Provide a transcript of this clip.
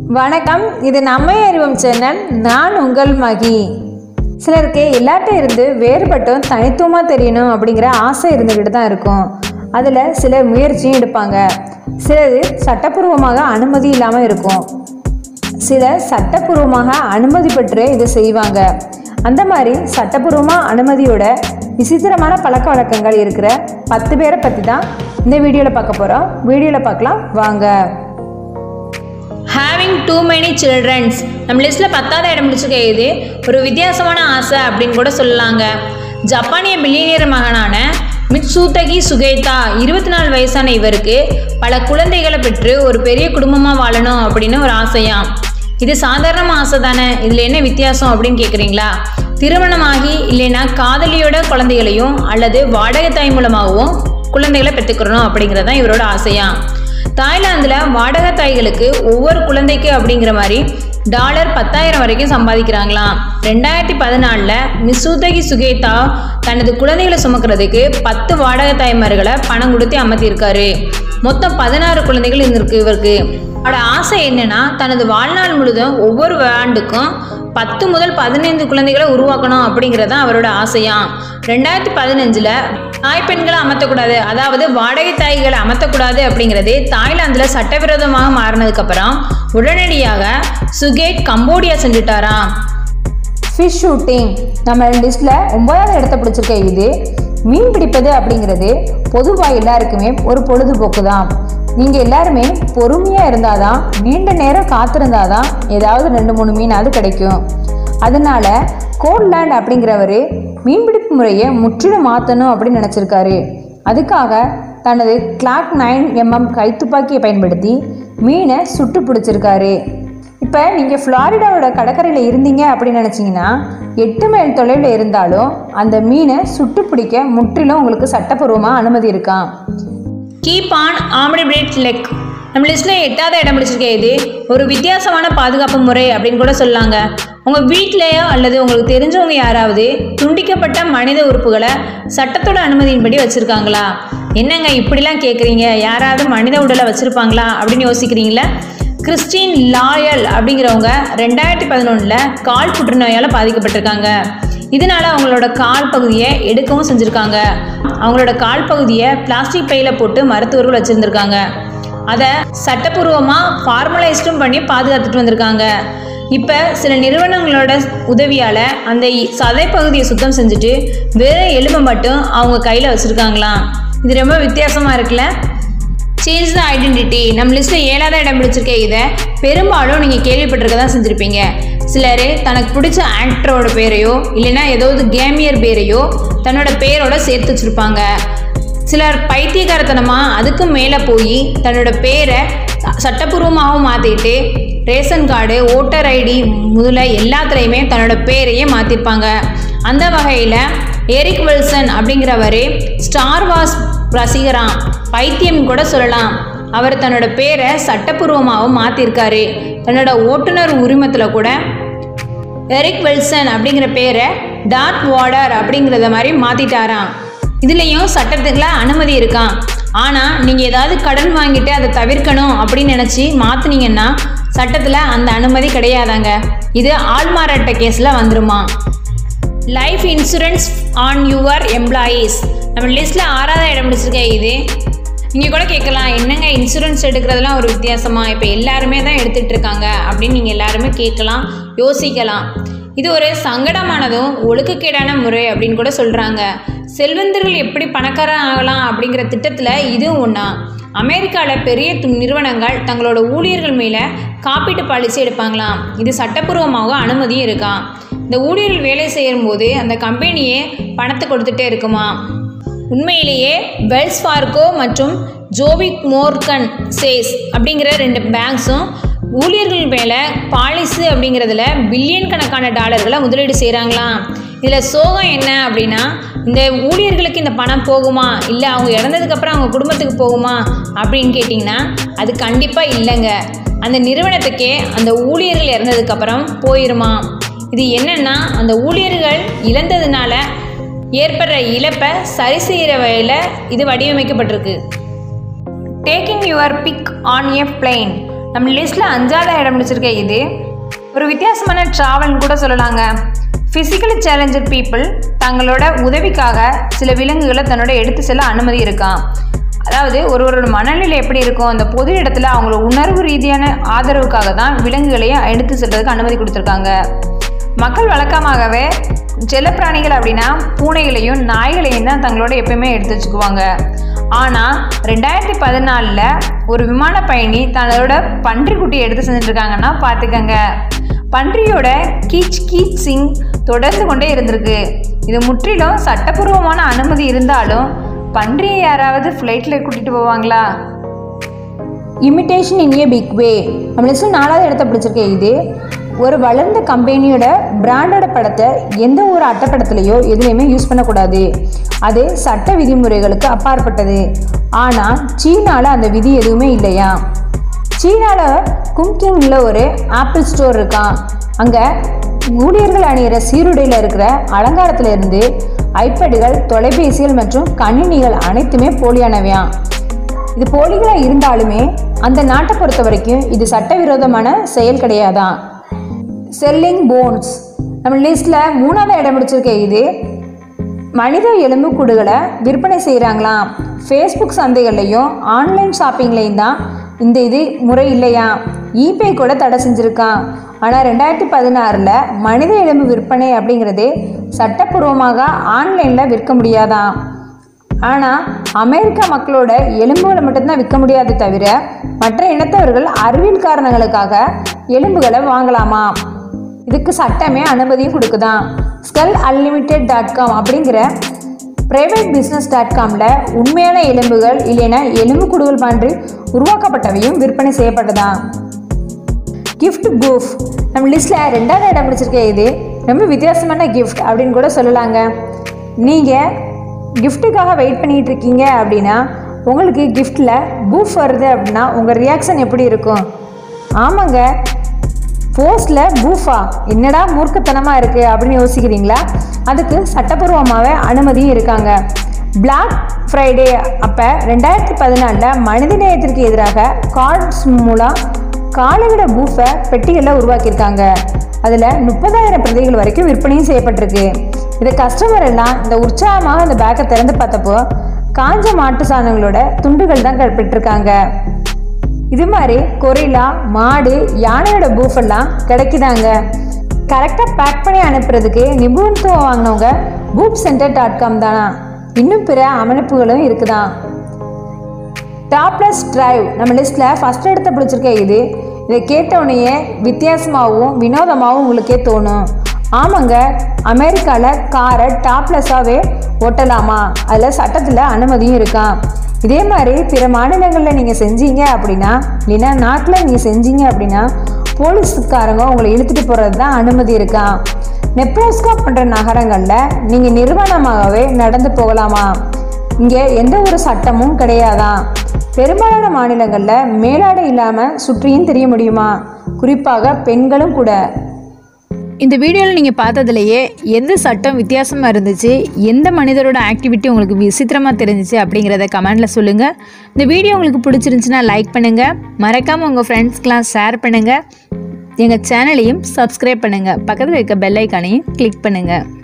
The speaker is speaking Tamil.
வணக்கம் இது நம்ம அறிவோம் சேனல் நான் உங்கள் மகி சிலருக்கு எல்லார்ட்டும் இருந்து வேறுபட்டும் தனித்துவமாக தெரியணும் அப்படிங்கிற ஆசை இருந்துக்கிட்டு தான் இருக்கும் அதில் சிலர் முயற்சியும் எடுப்பாங்க சிலர் சட்டப்பூர்வமாக அனுமதி இல்லாமல் இருக்கும் சிலர் சட்டப்பூர்வமாக அனுமதி பெற்று இதை செய்வாங்க அந்த மாதிரி சட்டப்பூர்வமாக அனுமதியோட விசித்திரமான பழக்க வழக்கங்கள் இருக்கிற பத்து பேரை பற்றி தான் இந்த வீடியோவில் பார்க்க போகிறோம் வீடியோவில் பார்க்கலாம் வாங்க ஹேவிங் டூ மெனி சில்ட்ரன்ஸ் நம்ம லிஸ்ட்டில் பத்தாவது இடம் பிடிச்சிருக்க இது ஒரு வித்தியாசமான ஆசை அப்படின்னு கூட சொல்லலாங்க ஜப்பானிய பில்லியனியர் மகனான மிட்சூதகி சுகேதா இருபத்தி நாலு வயசான இவருக்கு பல குழந்தைகளை பெற்று ஒரு பெரிய குடும்பமாக வாழணும் அப்படின்னு ஒரு ஆசையாம் இது சாதாரண ஆசை தானே இதில் என்ன வித்தியாசம் அப்படின்னு கேட்குறீங்களா திருமணமாகி இல்லைன்னா காதலியோட குழந்தைகளையும் அல்லது வாடகை தாய் மூலமாகவும் குழந்தைகளை பெற்றுக்கிறணும் அப்படிங்கிறது தான் இவரோட ஆசையாம் தாய்லாந்தில் வாடகை தாய்களுக்கு ஒவ்வொரு குழந்தைக்கு அப்படிங்கிற மாதிரி டாலர் பத்தாயிரம் வரைக்கும் சம்பாதிக்கிறாங்களாம் ரெண்டாயிரத்தி பதினாலில் மிசூதகி சுகேதா தனது குழந்தைகளை சுமக்கிறதுக்கு பத்து வாடகை தாய்மார்களை பணம் கொடுத்து அமர்த்தியிருக்காரு மொத்தம் பதினாறு குழந்தைகள் இருந்திருக்கு இவருக்கு அவரோட ஆசை என்னன்னா தனது வாழ்நாள் முழுதும் ஒவ்வொரு ஆண்டுக்கும் பத்து முதல் பதினைந்து குழந்தைகளை உருவாக்கணும் அப்படிங்கிறது தான் அவரோட ஆசையாம் ரெண்டாயிரத்தி பதினஞ்சில் தாய் பெண்களை அமர்த்தக்கூடாது அதாவது வாடகை தாய்களை அமர்த்தக்கூடாது அப்படிங்கிறது தாய்லாந்தில் சட்டவிரோதமாக மாறினதுக்கப்புறம் உடனடியாக சுகேட் கம்போடியா சென்றுட்டாராம் ஃபிஷ் ஷூட்டிங் நம்ம லிஸ்ட்டில் ஒன்பதாவது இடத்த பிடிச்சிருக்க இது மீன் பிடிப்பது அப்படிங்கிறது பொதுவாக எல்லாருக்குமே ஒரு பொழுதுபோக்கு தான் நீங்கள் எல்லாருமே பொறுமையாக இருந்தால் தான் நீண்ட நேரம் காத்திருந்தால் தான் ஏதாவது ரெண்டு மூணு மீனாவது கிடைக்கும் அதனால கோட்லேண்ட் அப்படிங்கிறவர் மீன்பிடிப்பு முறையை முற்றிலும் மாற்றணும் அப்படின்னு நினச்சிருக்காரு அதுக்காக தனது கிளாக் நைன் எம்எம் கைத்துப்பாக்கியை பயன்படுத்தி மீனை சுட்டு பிடிச்சிருக்காரு இப்போ நீங்கள் ஃப்ளாரிடாவோட கடற்கரையில் இருந்தீங்க அப்படின்னு நினச்சிங்கன்னா எட்டு மைல் தொலைவில் இருந்தாலும் அந்த மீனை சுட்டு பிடிக்க முற்றிலும் உங்களுக்கு சட்டப்பூர்வமாக அனுமதி இருக்கான் கீப் ஆன் ஆம்டிபிரேட் லெக் நம்ம லிஸ்ட்டில் எட்டாவது இடம் பிடிச்சிருக்க இது ஒரு வித்தியாசமான பாதுகாப்பு முறை அப்படின்னு கூட சொல்லாங்க உங்கள் வீட்டிலேயோ அல்லது உங்களுக்கு தெரிஞ்சவங்க யாராவது துண்டிக்கப்பட்ட மனித உறுப்புகளை சட்டத்தோட அனுமதியின்படி வச்சுருக்காங்களா என்னங்க இப்படிலாம் கேட்குறீங்க யாராவது மனித உடலை வச்சுருப்பாங்களா அப்படின்னு யோசிக்கிறீங்களா கிறிஸ்டின் லாயல் அப்படிங்கிறவங்க ரெண்டாயிரத்தி பதினொன்றில் கால் புற்றுநோயால் பாதிக்கப்பட்டிருக்காங்க இதனால அவங்களோட கால் பகுதியை எடுக்கவும் செஞ்சுருக்காங்க அவங்களோட கால் பகுதியை பிளாஸ்டிக் பையில் போட்டு மருத்துவர்கள் வச்சுருந்துருக்காங்க அதை சட்டப்பூர்வமாக ஃபார்மலைஸ்டும் பண்ணி பாதுகாத்துட்டு வந்திருக்காங்க இப்போ சில நிறுவனங்களோட உதவியால் அந்த இ- சதை பகுதியை சுத்தம் செஞ்சுட்டு வெறும் எலும்பை மட்டும் அவங்க கையில் வச்சுருக்காங்களாம் இது ரொம்ப வித்தியாசமாக இருக்குல்ல சேஞ்ச் த ஐடென்டிட்டி நம்ம லிஸ்ட்டில் ஏழாவது இடம் பிடிச்சிருக்க இதை பெரும்பாலும் நீங்கள் கேள்விப்பட்டிருக்க தான் செஞ்சுருப்பீங்க சிலர் தனக்கு பிடிச்ச ஆக்டரோட பேரையோ இல்லைன்னா ஏதாவது கேமியர் பேரையோ தன்னோட பேரோட சேர்த்து வச்சுருப்பாங்க சிலர் பைத்தியக்காரத்தனமாக அதுக்கும் மேலே போய் தன்னோட பேரை சட்டப்பூர்வமாகவும் மாற்றிட்டு ரேஷன் கார்டு ஓட்டர் ஐடி முதல்ல எல்லாத்துலேயுமே தன்னோட பேரையே மாற்றிருப்பாங்க அந்த வகையில் எரிக் வில்சன் அப்படிங்கிறவர் ஸ்டார் வார்ஸ் ரசிகராம் பைத்தியம் கூட சொல்லலாம் அவர் தன்னோட பேரை சட்டப்பூர்வமாகவும் மாற்றிருக்காரு தன்னோட ஓட்டுநர் உரிமத்தில் கூட எரிக் வில்சன் அப்படிங்கிற பேரை டார்த் வார்டர் அப்படிங்கிறத மாதிரி மாற்றிட்டாராம் இதுலேயும் சட்டத்துக்குள்ள அனுமதி இருக்கான் ஆனால் நீங்கள் ஏதாவது கடன் வாங்கிட்டு அதை தவிர்க்கணும் அப்படின்னு நினச்சி மாற்றினீங்கன்னா சட்டத்தில் அந்த அனுமதி கிடையாதாங்க இது ஆள்மாறாட்ட கேஸில் வந்துருமா life insurance on your employees நம்ம லிஸ்ட்டில் ஆறாவது இடம் பிடிச்சிருக்க இது நீங்கள் கூட கேட்கலாம் என்னங்க இன்சூரன்ஸ் எடுக்கிறதுலாம் ஒரு வித்தியாசமா இப்போ எல்லாருமே தான் எடுத்துகிட்டு இருக்காங்க அப்படின்னு நீங்கள் எல்லாருமே கேட்கலாம் யோசிக்கலாம் இது ஒரு சங்கடமானதும் ஒழுக்கக்கேடான முறை அப்படின்னு கூட சொல்கிறாங்க செல்வந்தர்கள் எப்படி பணக்காரன் ஆகலாம் அப்படிங்கிற திட்டத்தில் இதுவும் ஒன்றா அமெரிக்காவில் பெரிய து- நிறுவனங்கள் தங்களோட ஊழியர்கள் மேலே காப்பீட்டு பாலிசி எடுப்பாங்களாம் இது சட்டப்பூர்வமாக அனுமதியும் இருக்காம் இந்த ஊழியர்கள் வேலை செய்யும்போது அந்த கம்பெனியே பணத்தை கொடுத்துட்டே இருக்குமா உண்மையிலேயே வெல்ஸ் ஃபார்கோ மற்றும் ஜோவிக் மோர்கன் சேஸ் அப்படிங்கிற ரெண்டு பேங்க்ஸும் ஊழியர்கள் மேலே பாலிசி அப்படிங்கிறதுல பில்லியன் கணக்கான டாலர்களை முதலீடு செய்கிறாங்களாம் இதில் சோகம் என்ன அப்படின்னா இந்த ஊழியர்களுக்கு இந்த பணம் போகுமா இல்லை அவங்க இறந்ததுக்கப்புறம் அவங்க குடும்பத்துக்கு போகுமா அப்படின்னு கேட்டிங்கன்னா அது கண்டிப்பாக இல்லைங்க அந்த நிறுவனத்துக்கே அந்த ஊழியர்கள் இறந்ததுக்கப்புறம் போயிருமா இது என்னன்னா அந்த ஊழியர்கள் இழந்ததுனால ஏற்படுற இழப்பை சரி செய்கிற வகையில் இது வடிவமைக்கப்பட்டிருக்கு taking your pic on a plane நம்ம லிஸ்ட்டில் அஞ்சாவது இடம் பிடிச்சிருக்க இது ஒரு வித்தியாசமான ட்ராவல்னு கூட சொல்லலாங்க ஃபிசிக்கலி சேலஞ்சர் பீப்புள் தங்களோட உதவிக்காக சில விலங்குகளை தன்னோட எடுத்து செல்ல அனுமதி இருக்கான் அதாவது ஒருவரோட மனநிலை எப்படி இருக்கும் அந்த பொது இடத்துல அவங்களோட உணர்வு ரீதியான ஆதரவுக்காக தான் விலங்குகளையும் எடுத்து செல்றதுக்கு அனுமதி கொடுத்துருக்காங்க மக்கள் வழக்கமாகவே செல்லப்பிராணிகள் அப்படின்னா பூனைகளையும் நாய்களையும் தான் தங்களோட எப்பயுமே எடுத்து வச்சுக்குவாங்க ஆனால் ரெண்டாயிரத்தி பதினாலில் ஒரு விமான பயணி தன்னோட பன்றிக்குட்டியை எடுத்து செஞ்சுருக்காங்கன்னா பார்த்துக்கங்க பன்றியோட கீச் கீச் சிங் தொடர்ந்து கொண்டே இருந்திருக்கு இது முற்றிலும் சட்டப்பூர்வமான அனுமதி இருந்தாலும் பன்றியை யாராவது ஃப்ளைட்டில் கூட்டிகிட்டு போவாங்களா இமிட்டேஷன் இன் ஏ பிக் வே நம்ம லிஸ்ட்டில் நாலாவது இடத்த பிடிச்சிருக்க இது ஒரு வளர்ந்த கம்பெனியோட பிராண்டோட படத்தை எந்த ஒரு அட்டைப்படத்துலையோ எதுலேயுமே யூஸ் பண்ணக்கூடாது அது சட்ட விதிமுறைகளுக்கு அப்பாற்பட்டது ஆனால் சீனாவில் அந்த விதி எதுவுமே இல்லையா சீனாவில் கும்கிங்கில் ஒரு ஆப்பிள் ஸ்டோர் இருக்கான் அங்கே ஊழியர்கள் அணியிற சீருடையில் இருக்கிற அலங்காரத்துல இருந்து ஐபேடுகள் தொலைபேசிகள் மற்றும் கணினிகள் அனைத்துமே போலியானவையாம் இது போலிகளாக இருந்தாலுமே அந்த நாட்டை பொறுத்த வரைக்கும் இது சட்டவிரோதமான செயல் கிடையாதான் செல்லிங் போன்ஸ் நம்ம லிஸ்ட்டில் மூணாவது இடம் பிடிச்சிருக்க இது மனித எலும்புக்கூடுகளை விற்பனை செய்கிறாங்களாம் ஃபேஸ்புக் சந்தைகள்லையும் ஆன்லைன் ஷாப்பிங்லேயும் தான் இந்த இது முறை இல்லையா ஈபே கூட தடை செஞ்சுருக்கான் ஆனால் ரெண்டாயிரத்தி பதினாறில் மனித எலும்பு விற்பனை அப்படிங்கிறது சட்டப்பூர்வமாக ஆன்லைனில் விற்க முடியாதான் ஆனால் அமெரிக்க மக்களோட எலும்புகளை மட்டும்தான் விற்க முடியாது தவிர மற்ற இனத்தவர்கள் அறிவியல் காரணங்களுக்காக எலும்புகளை வாங்கலாமா இதுக்கு சட்டமே அனுமதியும் கொடுக்குதாம் ஸ்கல் அன்லிமிட்டெட் டாட் காம் அப்படிங்கிற ப்ரைவேட் பிஸ்னஸ் டாட் காமில் உண்மையான எலும்புகள் இல்லைன்னா எலும்பு குடுகள் பான்று உருவாக்கப்பட்டவையும் விற்பனை செய்யப்பட்டதாம் கிஃப்ட் பூஃப் நம்ம லிஸ்ட்டில் ரெண்டாவது இடம் பிடிச்சிருக்க இது ரொம்ப வித்தியாசமான கிஃப்ட் அப்படின்னு கூட சொல்லலாங்க நீங்கள் கிஃப்ட்டுக்காக வெயிட் பண்ணிகிட்டு இருக்கீங்க அப்படின்னா உங்களுக்கு கிஃப்ட்டில் பூஃப் வருது அப்படின்னா உங்கள் ரியாக்ஷன் எப்படி இருக்கும் ஆமாங்க போஸ்டில் பூஃபா என்னடா மூர்க்கத்தனமாக இருக்குது அப்படின்னு யோசிக்கிறீங்களா அதுக்கு சட்டப்பூர்வமாகவே அனுமதியும் இருக்காங்க பிளாக் ஃப்ரைடே அப்போ ரெண்டாயிரத்தி பதினாலில் மனித நேயத்திற்கு எதிராக கார்ட்ஸ் மூலம் காலவிட பூஃபை பெட்டிகளில் உருவாக்கியிருக்காங்க அதில் முப்பதாயிரம் பிரதிகள் வரைக்கும் விற்பனையும் செய்யப்பட்டிருக்கு இதை கஸ்டமர் எல்லாம் இந்த உற்சாகமாக அந்த பேக்கை திறந்து பார்த்தப்போ காஞ்ச மாட்டு சாணங்களோட துண்டுகள் தான் பெற்றிருக்காங்க இது மாதிரி கொரிலா மாடு யானையோட பூஃப் எல்லாம் கிடைக்குதாங்க கரெக்டாக பேக் பண்ணி அனுப்புறதுக்கு நிபுணத்துவம் வாங்கினவங்க பூப் சென்டர் டாட் காம் தானா இன்னும் பிற அமைப்புகளும் இருக்குதான் டாப்லெஸ் டிரைவ் நம்ம லிஸ்ட்டில் ஃபஸ்ட் இடத்த பிடிச்சிருக்க இது இதை கேட்டவுடனேயே வித்தியாசமாகவும் வினோதமாகவும் உங்களுக்கே தோணும் ஆமாங்க அமெரிக்காவில் காரை டாப்லெஸ்ஸாகவே ஓட்டலாமா அதில் சட்டத்தில் அனுமதியும் இருக்கான் இதே மாதிரி பிற மாநிலங்களில் நீங்கள் செஞ்சீங்க அப்படின்னா இல்லைன்னா நாட்டில் நீங்கள் செஞ்சீங்க அப்படின்னா போலீஸுக்காரங்க உங்களை இழுத்துட்டு போகிறது தான் அனுமதி இருக்கான் நெப்ரோஸ்கா போன்ற நகரங்களில் நீங்கள் நிர்வாணமாகவே நடந்து போகலாமா இங்கே எந்த ஒரு சட்டமும் கிடையாதான் பெரும்பாலான மாநிலங்களில் மேலாடை இல்லாமல் சுற்றியும் தெரிய முடியுமா குறிப்பாக பெண்களும் கூட இந்த வீடியோவில் நீங்கள் பார்த்ததுலையே எந்த சட்டம் வித்தியாசமாக இருந்துச்சு எந்த மனிதரோட ஆக்டிவிட்டி உங்களுக்கு விசித்திரமாக தெரிஞ்சிச்சு அப்படிங்கிறத கமெண்டில் சொல்லுங்கள் இந்த வீடியோ உங்களுக்கு பிடிச்சிருந்துச்சுன்னா லைக் பண்ணுங்கள் மறக்காமல் உங்கள் ஃப்ரெண்ட்ஸ்க்கெலாம் ஷேர் பண்ணுங்கள் எங்கள் சேனலையும் சப்ஸ்கிரைப் பண்ணுங்கள் பக்கத்தில் இருக்க பெல் ஐக்கானையும் கிளிக் பண்ணுங்கள்